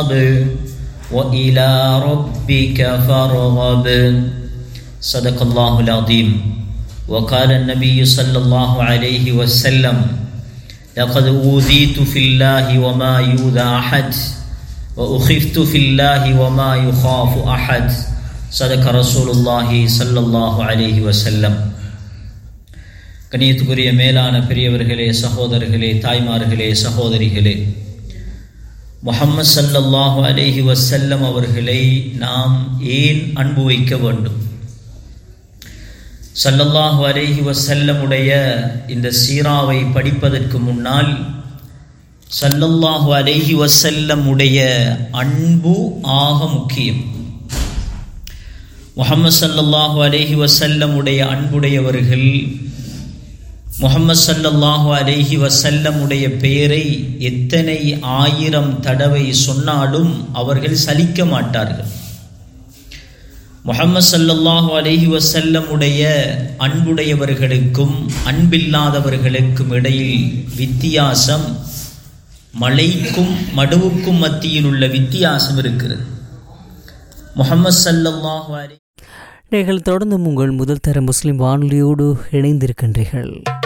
وإلى ربك فارغب صدق الله العظيم وقال النبي صلى الله عليه وسلم لقد أوذيت في الله وما يؤذى أحد وأخفت في الله وما يخاف أحد صدق رسول الله صلى الله عليه وسلم கணியத்துக்குரிய மேலான பெரியவர்களே சகோதரர்களே தாய்மார்களே சகோதரிகளே முகம்மது சல்லல்லாஹு அலேஹி வசல்லம் அவர்களை நாம் ஏன் அன்பு வைக்க வேண்டும் சல்லல்லாஹு அலேஹி வசல்லமுடைய இந்த சீராவை படிப்பதற்கு முன்னால் சல்லல்லாஹு அலேஹி வசல்லமுடைய அன்பு ஆக முக்கியம் முகமது சல்லல்லாஹு அலேஹி வசல்லமுடைய அன்புடையவர்கள் முகமது சல்லல்லாஹு அலேஹி வசல்லமுடைய பெயரை எத்தனை ஆயிரம் தடவை சொன்னாலும் அவர்கள் சலிக்க மாட்டார்கள் முகமது சல்லல்லாஹு அலேஹி வசல்லமுடைய அன்புடையவர்களுக்கும் அன்பில்லாதவர்களுக்கும் இடையில் வித்தியாசம் மலைக்கும் மடுவுக்கும் மத்தியில் உள்ள வித்தியாசம் இருக்கிறது முகமது சல்லல்லாஹு அலி நீங்கள் தொடர்ந்து உங்கள் முதல் தர முஸ்லிம் வானொலியோடு இணைந்திருக்கின்றீர்கள்